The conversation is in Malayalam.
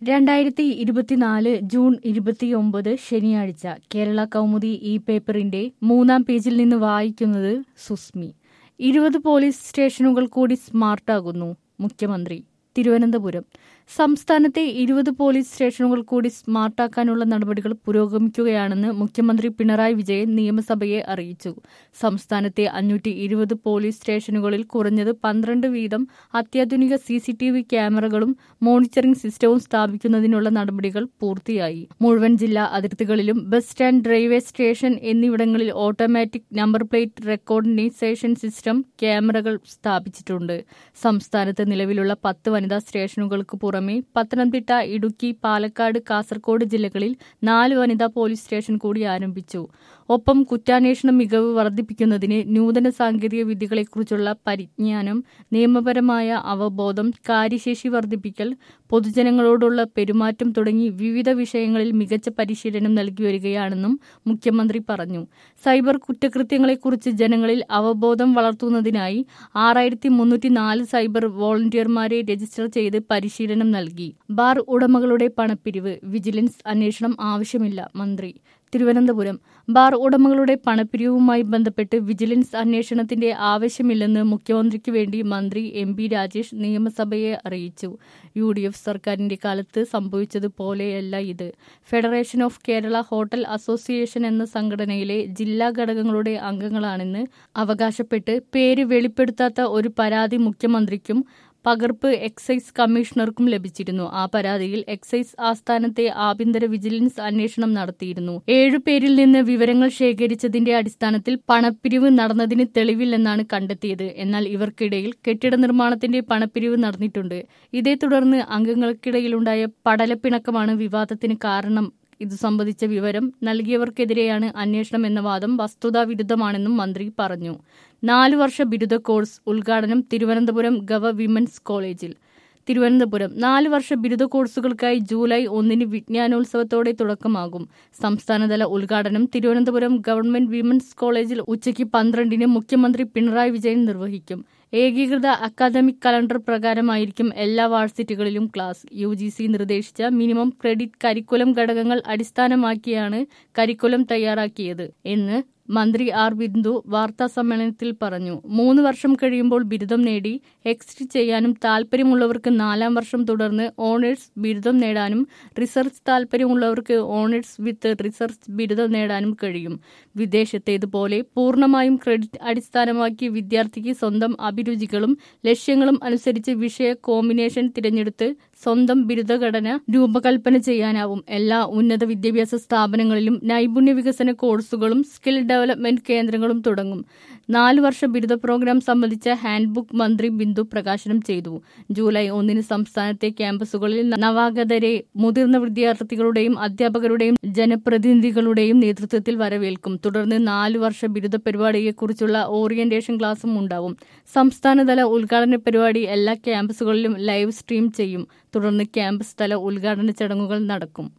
രണ്ടായിരത്തി ഇരുപത്തിനാല് ജൂൺ ഇരുപത്തിയൊമ്പത് ശനിയാഴ്ച കേരള കൗമുദി ഈ പേപ്പറിന്റെ മൂന്നാം പേജിൽ നിന്ന് വായിക്കുന്നത് സുസ്മി ഇരുപത് പോലീസ് സ്റ്റേഷനുകൾ കൂടി സ്മാർട്ടാകുന്നു മുഖ്യമന്ത്രി തിരുവനന്തപുരം സംസ്ഥാനത്തെ ഇരുപത് പോലീസ് സ്റ്റേഷനുകൾ കൂടി സ്മാർട്ടാക്കാനുള്ള നടപടികൾ പുരോഗമിക്കുകയാണെന്ന് മുഖ്യമന്ത്രി പിണറായി വിജയൻ നിയമസഭയെ അറിയിച്ചു സംസ്ഥാനത്തെ അഞ്ഞൂറ്റി ഇരുപത് പോലീസ് സ്റ്റേഷനുകളിൽ കുറഞ്ഞത് പന്ത്രണ്ട് വീതം അത്യാധുനിക സി സി ടി വി ക്യാമറകളും മോണിറ്ററിംഗ് സിസ്റ്റവും സ്ഥാപിക്കുന്നതിനുള്ള നടപടികൾ പൂർത്തിയായി മുഴുവൻ ജില്ലാ അതിർത്തികളിലും ബസ് സ്റ്റാൻഡ് റെയിൽവേ സ്റ്റേഷൻ എന്നിവിടങ്ങളിൽ automatic number plate recognisation system ക്യാമറകൾ സ്ഥാപിച്ചിട്ടുണ്ട് സംസ്ഥാനത്ത് നിലവിലുള്ള പത്ത് വനിതാ സ്റ്റേഷനുകൾക്ക് പുറമെ പത്തനംതിട്ട ഇടുക്കി പാലക്കാട് കാസർഗോഡ് ജില്ലകളിൽ നാല് വനിതാ പോലീസ് സ്റ്റേഷൻ കൂടി ആരംഭിച്ചു ഒപ്പം കുറ്റാന്വേഷണ മികവ് വർദ്ധിപ്പിക്കുന്നതിന് നൂതന സാങ്കേതിക വിദ്യകളെക്കുറിച്ചുള്ള പരിജ്ഞാനം നിയമപരമായ അവബോധം കാര്യശേഷി വർദ്ധിപ്പിക്കൽ പൊതുജനങ്ങളോടുള്ള പെരുമാറ്റം തുടങ്ങി വിവിധ വിഷയങ്ങളിൽ മികച്ച പരിശീലനം നൽകി വരികയാണെന്നും മുഖ്യമന്ത്രി പറഞ്ഞു സൈബർ കുറ്റകൃത്യങ്ങളെക്കുറിച്ച് ജനങ്ങളിൽ അവബോധം വളർത്തുന്നതിനായി ആറായിരത്തി മുന്നൂറ്റി നാല് സൈബർ വോളണ്ടിയർമാരെ രജിസ്റ്റർ ചെയ്ത് പരിശീലനം നൽകി ബാർ ഉടമകളുടെ പണപ്പിരിവ് വിജിലൻസ് അന്വേഷണം ആവശ്യമില്ല മന്ത്രി തിരുവനന്തപുരം ബാർ ഉടമകളുടെ പണപ്പിരിവുമായി ബന്ധപ്പെട്ട് വിജിലൻസ് അന്വേഷണത്തിന്റെ ആവശ്യമില്ലെന്ന് മുഖ്യമന്ത്രിക്ക് വേണ്ടി മന്ത്രി എം പി രാജേഷ് നിയമസഭയെ അറിയിച്ചു യു ഡി എഫ് സർക്കാരിന്റെ കാലത്ത് സംഭവിച്ചതുപോലെയല്ല ഇത് federation of Kerala hotel association എന്ന സംഘടനയിലെ ജില്ലാ ഘടകങ്ങളുടെ അംഗങ്ങളാണെന്ന് അവകാശപ്പെട്ട് പേര് വെളിപ്പെടുത്താത്ത ഒരു പരാതി മുഖ്യമന്ത്രിക്കും പകർപ്പ് എക്സൈസ് കമ്മീഷണർക്കും ലഭിച്ചിരുന്നു ആ പരാതിയിൽ എക്സൈസ് ആസ്ഥാനത്തെ ആഭ്യന്തര വിജിലൻസ് അന്വേഷണം നടത്തിയിരുന്നു ഏഴുപേരിൽ നിന്ന് വിവരങ്ങൾ ശേഖരിച്ചതിന്റെ അടിസ്ഥാനത്തിൽ പണപ്പിരിവ് നടന്നതിന് തെളിവില്ലെന്നാണ് കണ്ടെത്തിയത് എന്നാൽ ഇവർക്കിടയിൽ കെട്ടിട നിർമ്മാണത്തിന്റെ പണപ്പിരിവ് നടന്നിട്ടുണ്ട് ഇതേ തുടർന്ന് അംഗങ്ങൾക്കിടയിലുണ്ടായ പടലപ്പിണക്കമാണ് വിവാദത്തിന് കാരണം ഇതു സംബന്ധിച്ച വിവരം നൽകിയവർക്കെതിരെയാണ് അന്വേഷണം എന്ന വാദം വസ്തുതാ വിരുദ്ധമാണെന്നും മന്ത്രി പറഞ്ഞു നാലു വർഷ ബിരുദ കോഴ്സ് ഉദ്ഘാടനം തിരുവനന്തപുരം ഗവ വിമൻസ് കോളേജിൽ തിരുവനന്തപുരം നാല് വർഷ ബിരുദ കോഴ്സുകൾക്കായി ജൂലൈ ഒന്നിന് വിജ്ഞാനോത്സവത്തോടെ തുടക്കമാകും സംസ്ഥാനതല ഉദ്ഘാടനം തിരുവനന്തപുരം ഗവൺമെന്റ് വിമൻസ് കോളേജിൽ ഉച്ചയ്ക്ക് പന്ത്രണ്ടിന് മുഖ്യമന്ത്രി പിണറായി വിജയൻ നിർവഹിക്കും ഏകീകൃത അക്കാദമിക് കലണ്ടർ പ്രകാരമായിരിക്കും എല്ലാ വാഴ്സിറ്റികളിലും ക്ലാസ് യു ജി സി നിർദ്ദേശിച്ച മിനിമം ക്രെഡിറ്റ് കരിക്കുലം ഘടകങ്ങൾ അടിസ്ഥാനമാക്കിയാണ് കരിക്കുലം തയ്യാറാക്കിയത് എന്ന് മന്ത്രി ആർ ബിന്ദു വാർത്താ സമ്മേളനത്തിൽ പറഞ്ഞു മൂന്ന് വർഷം കഴിയുമ്പോൾ ബിരുദം നേടി എക്സിറ്റ് ചെയ്യാനും താൽപ്പര്യമുള്ളവർക്ക് നാലാം വർഷം തുടർന്ന് ഓണേഴ്സ് ബിരുദം നേടാനും റിസർച്ച് താൽപ്പര്യമുള്ളവർക്ക് ഓണേഴ്സ് വിത്ത് റിസർച്ച് ബിരുദം നേടാനും കഴിയും വിദേശത്തേതുപോലെ പൂർണ്ണമായും ക്രെഡിറ്റ് അടിസ്ഥാനമാക്കി വിദ്യാർത്ഥിക്ക് സ്വന്തം അഭിരുചികളും ലക്ഷ്യങ്ങളും അനുസരിച്ച് വിഷയ കോമ്പിനേഷൻ തിരഞ്ഞെടുത്ത് സ്വന്തം ബിരുദഘടന രൂപകൽപ്പന ചെയ്യാനാവും എല്ലാ ഉന്നത വിദ്യാഭ്യാസ സ്ഥാപനങ്ങളിലും നൈപുണ്യ വികസന കോഴ്സുകളും സ്കിൽ ഡെവലപ്മെന്റ് കേന്ദ്രങ്ങളും തുടങ്ങും നാല് വർഷ ബിരുദ പ്രോഗ്രാം സംബന്ധിച്ച ഹാൻഡ്ബുക്ക് മന്ത്രി ബിന്ദു പ്രകാശനം ചെയ്തു ജൂലൈ ഒന്നിന് സംസ്ഥാനത്തെ ക്യാമ്പസുകളിൽ നവാഗതരെ മുതിർന്ന വിദ്യാർത്ഥികളുടെയും അധ്യാപകരുടെയും ജനപ്രതിനിധികളുടെയും നേതൃത്വത്തിൽ വരവേൽക്കും തുടർന്ന് നാല് വർഷ ബിരുദ പരിപാടിയെക്കുറിച്ചുള്ള ഓറിയന്റേഷൻ ക്ലാസും ഉണ്ടാവും സംസ്ഥാനതല ഉദ്ഘാടന പരിപാടി എല്ലാ ക്യാമ്പസുകളിലും ലൈവ് സ്ട്രീം ചെയ്യും തുടർന്ന് ക്യാമ്പസ് തല ഉദ്ഘാടന ചടങ്ങുകൾ നടക്കും